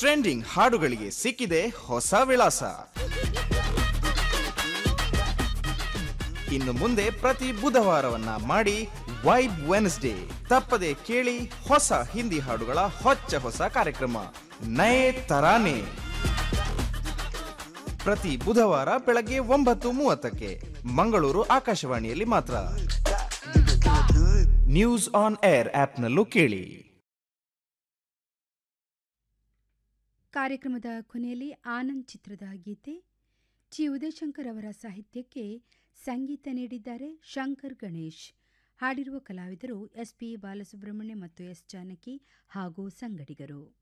trending ಹಾಡುಗಳಿಗೆ ಸಿಕ್ಕಿದೆ ಹೊಸ ವಿಳಾಸ ಇನ್ನು ಮುಂದೆ ಪ್ರತಿ ಬುಧವಾರವನ್ನ ಮಾಡಿ ವೈಬ್ ವೆನ್ಸ್ಡೇ ತಪ್ಪದೆ ಕೇಳಿ ಹೊಸ ಹಿಂದಿ ಹಾಡುಗಳ ಹೊಚ್ಚ ಹೊಸ ಕಾರ್ಯಕ್ರಮ ನಯೇ ತರಾನೆ ಪ್ರತಿ ಬುಧವಾರ ಬೆಳಗ್ಗೆ ಒಂಬತ್ತು ಮೂವತ್ತಕ್ಕೆ ಮಂಗಳೂರು ಆಕಾಶವಾಣಿಯಲ್ಲಿ ಮಾತ್ರ ನ್ಯೂಸ್ ಆನ್ ಏರ್ ಆಪ್ನಲ್ಲೂ ಕೇಳಿ ಕಾರ್ಯಕ್ರಮದ ಕೊನೆಯಲ್ಲಿ ಆನಂದ್ ಚಿತ್ರದ ಗೀತೆ ಚಿ ಉದಯಶಂಕರ್ ಅವರ ಸಾಹಿತ್ಯಕ್ಕೆ ಸಂಗೀತ ನೀಡಿದ್ದಾರೆ ಶಂಕರ್ ಗಣೇಶ್ ಹಾಡಿರುವ ಕಲಾವಿದರು ಎಸ್ ಪಿ ಬಾಲಸುಬ್ರಹ್ಮಣ್ಯ ಮತ್ತು ಎಸ್ ಜಾನಕಿ ಹಾಗೂ ಸಂಗಡಿಗರು